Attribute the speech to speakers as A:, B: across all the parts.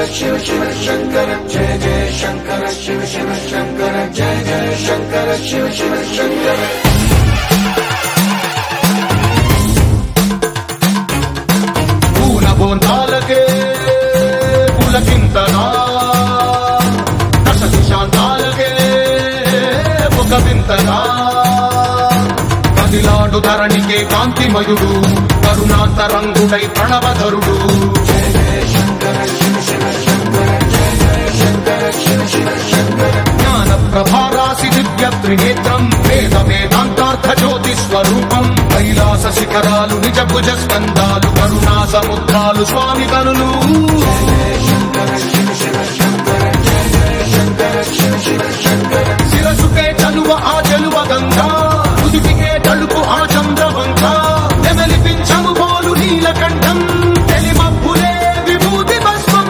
A: శివ శివ శంకర జయ జయ శంకర శివ శివ శంకర జయ జయ శంకర శివ శివ శంకర
B: పూల బోంతాలకే పులకింతగా దశ దిశాంతాలకే ఒక వింతగా కదిలాడు ధరణికే కాంతిమయుడు కరుణాంతరంగుడై ప్రణవధరుడు జ్ఞాన ప్రభారాసి దివ్య త్రినేత్రం వేద వేదాంతార్థ జ్యోతి స్వరూపం కైలాస శిఖరాలు నిజ భుజ స్కందాలు కరుణా సముద్రాలు స్వామి కనులు శిరసుకే చలువ ఆ చెలువ గంగా ఉదిటికే తలుపు ఆ చంద్రవంక నెమలిపించము పోలు నీలకంఠం తెలిమప్పులే విభూతి భస్మం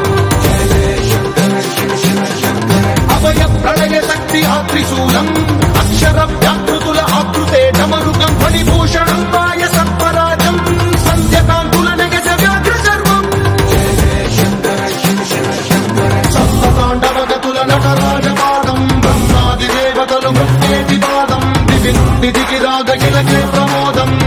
B: అభయ ప్రళయ శక్తి ఆ త్రిశూలం అక్షర వ్యాకృతుల ఆకృతే డమరుగం ఫణిభూషణం పాయ సత్పరాజం సంధ్యకాంతుల నగజ వ్యాఘ్ర సర్వం సప్తతాండవగతుల నటరాజపాదం బ్రహ్మాది దేవతలు మృత్యేటి పాదం దివి నుండి దిగి రాగ కిలకే ప్రమోదం